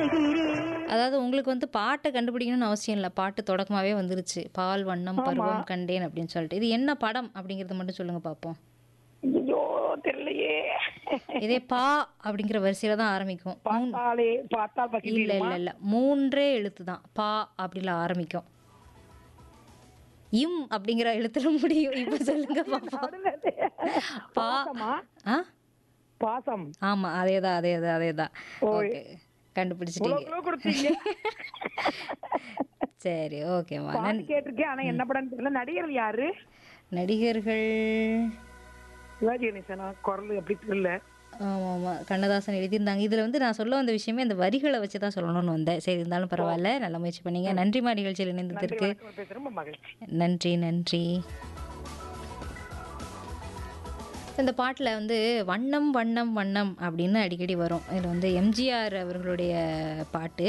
அதாவது உங்களுக்கு வந்து பாட்டை கண்டுபிடிக்கணும்னு அவசியம் இல்லை பாட்டு தொடக்கமாவே வந்துருச்சு பால் வண்ணம் பருவம் கண்டேன் அப்படின்னு சொல்லிட்டு இது என்ன படம் அப்படிங்கறத மட்டும் சொல்லுங்க பார்ப்போம் ஐயோ தெரியலையே இதே பா அப்படிங்கிற வரிசையில தான் ஆரம்பிக்கும் மூணு- பார்த்தாலே பார்த்தால் இல்ல பக்கி இல்ல இல்ல மூன்றே எழுத்து தான் பா அப்படில ஆரம்பிக்கும் இம் அப்படிங்கிற எழுத்துல முடியும் இப்ப சொல்லுங்க பாப்போம் பா பாசமா ஆ பாசம் ஆமா அதேதான் அதேதான் அதேதான் ஓகே கண்டுபிடிச்சிட்டீங்க இவ்வளவு கொடுத்தீங்க சரி ஓகேம்மா பாட்டு கேட்டிருக்கேன் ஆனா என்ன படம் தெரியல நடிகர் யாரு நடிகர்கள் சிவாஜி கணேசனா குரல் அப்படி தெரியல ஆமாம் ஆமாம் கண்ணதாசன் எழுதியிருந்தாங்க இதில் வந்து நான் சொல்ல வந்த விஷயமே அந்த வரிகளை வச்சு தான் சொல்லணும்னு வந்தேன் சரி இருந்தாலும் பரவாயில்ல நல்ல முயற்சி பண்ணீங்க நன்றிமா நிகழ்ச்சியில் இணைந்ததற்கு வணக்கம் பேச ரொம்ப மகிழ்ச்சி நன்றி நன்றி இந்த பாட்டில் வந்து வண்ணம் வண்ணம் வண்ணம் அப்படின்னு அடிக்கடி வரும் இதில் வந்து எம்ஜிஆர் அவர்களுடைய பாட்டு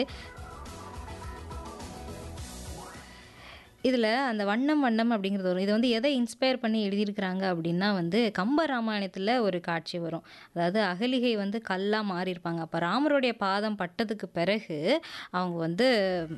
இதில் அந்த வண்ணம் வண்ணம் அப்படிங்கிறது வரும் இது வந்து எதை இன்ஸ்பயர் பண்ணி எழுதியிருக்கிறாங்க அப்படின்னா வந்து கம்ப ராமாயணத்தில் ஒரு காட்சி வரும் அதாவது அகலிகை வந்து கல்லாக மாறியிருப்பாங்க அப்போ ராமருடைய பாதம் பட்டதுக்கு பிறகு அவங்க வந்து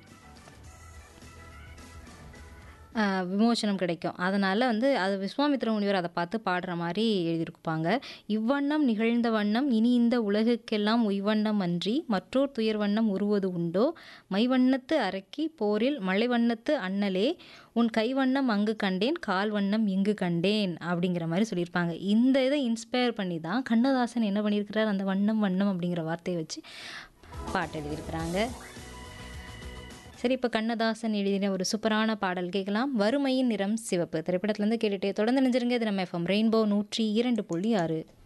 ஆஹ் விமோசனம் கிடைக்கும் அதனால் வந்து அது விஸ்வாமித்திர முனிவர் அதை பார்த்து பாடுற மாதிரி எழுதியிருப்பாங்க இவ்வண்ணம் நிகழ்ந்த வண்ணம் இனி இந்த உலகுக்கெல்லாம் உய்வண்ணம் அன்றி மற்றோர் துயர் வண்ணம் உருவது உண்டோ மைவண்ணத்து அரக்கி போரில் மலைவண்ணத்து அண்ணலே உன் கைவண்ணம் அங்கு கண்டேன் கால் வண்ணம் இங்கு கண்டேன் அப்படிங்கிற மாதிரி சொல்லியிருப்பாங்க இந்த இதை இன்ஸ்பயர் பண்ணி தான் கண்ணதாசன் என்ன பண்ணியிருக்கிறார் அந்த வண்ணம் வண்ணம் அப்படிங்கிற வார்த்தையை வச்சு பாட்டு எழுதியிருக்கிறாங்க சரி இப்போ கண்ணதாசன் எழுதின ஒரு சூப்பரான பாடல் கேட்கலாம் வறுமையின் நிறம் சிவப்பு திரைப்படத்துலேருந்து கேட்டுட்டே தொடர்ந்து நினைஞ்சிருங்க இது நம்ம எஃப்எம் ரெயின்போ நூற்றி இரண்டு புள்ளி ஆறு